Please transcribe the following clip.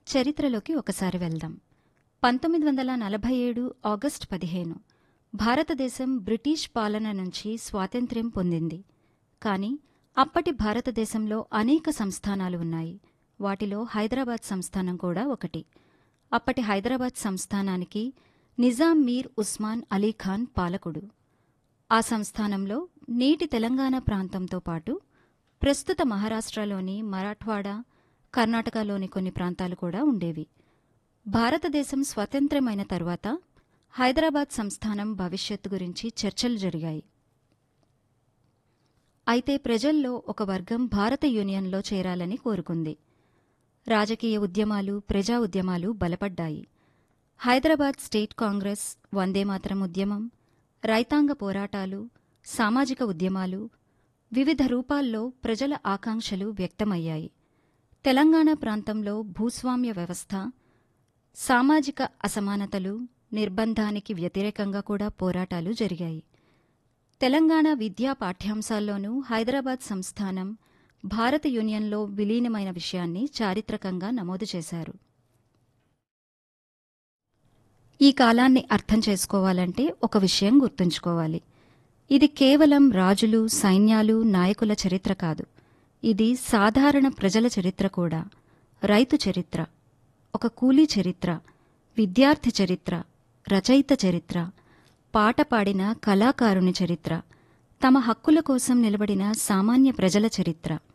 చరిత్రలోకి ఒకసారి వెళ్దాం పంతొమ్మిది వందల నలభై ఏడు ఆగస్టు పదిహేను భారతదేశం బ్రిటిష్ పాలన నుంచి స్వాతంత్ర్యం పొందింది కానీ అప్పటి భారతదేశంలో అనేక సంస్థానాలు ఉన్నాయి వాటిలో హైదరాబాద్ సంస్థానం కూడా ఒకటి అప్పటి హైదరాబాద్ సంస్థానానికి నిజాం మీర్ ఉస్మాన్ అలీ ఖాన్ పాలకుడు ఆ సంస్థానంలో నేటి తెలంగాణ ప్రాంతంతో పాటు ప్రస్తుత మహారాష్ట్రలోని మరాఠ్వాడా కర్ణాటకలోని కొన్ని ప్రాంతాలు కూడా ఉండేవి భారతదేశం స్వతంత్రమైన తరువాత హైదరాబాద్ సంస్థానం భవిష్యత్తు గురించి చర్చలు జరిగాయి అయితే ప్రజల్లో ఒక వర్గం భారత యూనియన్లో చేరాలని కోరుకుంది రాజకీయ ఉద్యమాలు ప్రజా ఉద్యమాలు బలపడ్డాయి హైదరాబాద్ స్టేట్ కాంగ్రెస్ వందేమాతరం ఉద్యమం రైతాంగ పోరాటాలు సామాజిక ఉద్యమాలు వివిధ రూపాల్లో ప్రజల ఆకాంక్షలు వ్యక్తమయ్యాయి తెలంగాణ ప్రాంతంలో భూస్వామ్య వ్యవస్థ సామాజిక అసమానతలు నిర్బంధానికి వ్యతిరేకంగా కూడా పోరాటాలు జరిగాయి తెలంగాణ విద్యా పాఠ్యాంశాల్లోనూ హైదరాబాద్ సంస్థానం భారత యూనియన్లో విలీనమైన విషయాన్ని చారిత్రకంగా నమోదు చేశారు ఈ కాలాన్ని అర్థం చేసుకోవాలంటే ఒక విషయం గుర్తుంచుకోవాలి ఇది కేవలం రాజులు సైన్యాలు నాయకుల చరిత్ర కాదు ఇది సాధారణ ప్రజల చరిత్ర కూడా రైతు చరిత్ర ఒక కూలీ చరిత్ర విద్యార్థి చరిత్ర రచయిత చరిత్ర పాట పాడిన కళాకారుని చరిత్ర తమ హక్కుల కోసం నిలబడిన సామాన్య ప్రజల చరిత్ర